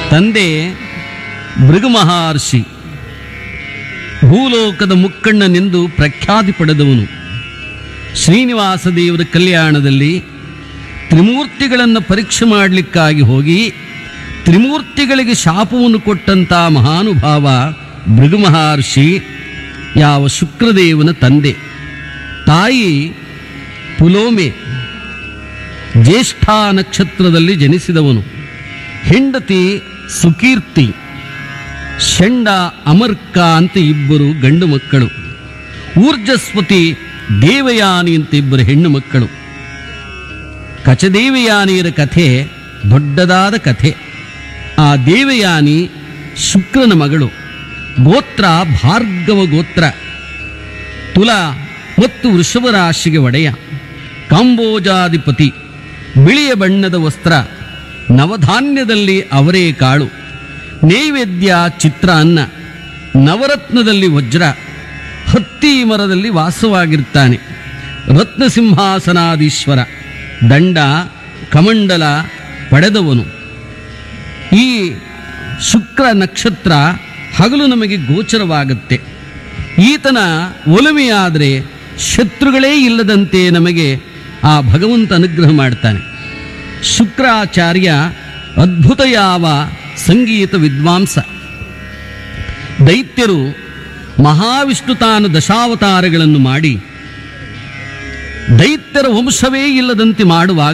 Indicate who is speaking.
Speaker 1: ತಂದೆ ಭೃಗುಮಹರ್ಷಿ ಭೂಲೋಕದ ಮುಕ್ಕಣ್ಣನೆಂದು ಪ್ರಖ್ಯಾತಿ ಪಡೆದವನು ಶ್ರೀನಿವಾಸ ದೇವರ ಕಲ್ಯಾಣದಲ್ಲಿ ತ್ರಿಮೂರ್ತಿಗಳನ್ನು ಪರೀಕ್ಷೆ ಮಾಡಲಿಕ್ಕಾಗಿ ಹೋಗಿ ತ್ರಿಮೂರ್ತಿಗಳಿಗೆ ಶಾಪವನ್ನು ಕೊಟ್ಟಂಥ ಮಹಾನುಭಾವ ಭೃಗುಮಹರ್ಷಿ ಯಾವ ಶುಕ್ರದೇವನ ತಂದೆ ತಾಯಿ ಪುಲೋಮೆ ಜ್ಯೇಷ್ಠ ನಕ್ಷತ್ರದಲ್ಲಿ ಜನಿಸಿದವನು ಹೆಂಡತಿ ಸುಕೀರ್ತಿ ಷಂಡ ಅಮರ್ಕ ಅಂತ ಇಬ್ಬರು ಗಂಡು ಮಕ್ಕಳು ಊರ್ಜಸ್ವತಿ ದೇವಯಾನಿ ಅಂತ ಇಬ್ಬರು ಹೆಣ್ಣು ಮಕ್ಕಳು ಕಚದೇವಯಾನಿಯರ ಕಥೆ ದೊಡ್ಡದಾದ ಕಥೆ ಆ ದೇವಯಾನಿ ಶುಕ್ರನ ಮಗಳು ಗೋತ್ರ ಭಾರ್ಗವ ಗೋತ್ರ ತುಲ ಮತ್ತು ವೃಷಭ ರಾಶಿಗೆ ಒಡೆಯ ಕಾಂಬೋಜಾಧಿಪತಿ ಬಿಳಿಯ ಬಣ್ಣದ ವಸ್ತ್ರ ನವಧಾನ್ಯದಲ್ಲಿ ಅವರೇ ಕಾಳು ನೈವೇದ್ಯ ಚಿತ್ರಾನ್ನ ನವರತ್ನದಲ್ಲಿ ವಜ್ರ ಹತ್ತಿ ಮರದಲ್ಲಿ ವಾಸವಾಗಿರ್ತಾನೆ ರತ್ನಸಿಂಹಾಸನಾದೀಶ್ವರ ದಂಡ ಕಮಂಡಲ ಪಡೆದವನು ಈ ಶುಕ್ರ ನಕ್ಷತ್ರ ಹಗಲು ನಮಗೆ ಗೋಚರವಾಗುತ್ತೆ ಈತನ ಒಲುಮೆಯಾದರೆ ಶತ್ರುಗಳೇ ಇಲ್ಲದಂತೆ ನಮಗೆ ಆ ಭಗವಂತ ಅನುಗ್ರಹ ಮಾಡ್ತಾನೆ ಶುಕ್ರಾಚಾರ್ಯ ಅದ್ಭುತ ಯಾವ ಸಂಗೀತ ವಿದ್ವಾಂಸ ದೈತ್ಯರು ಮಹಾವಿಷ್ಣು ತಾನು ದಶಾವತಾರಗಳನ್ನು ಮಾಡಿ ದೈತ್ಯರ ವಂಶವೇ ಇಲ್ಲದಂತೆ ಮಾಡುವಾಗ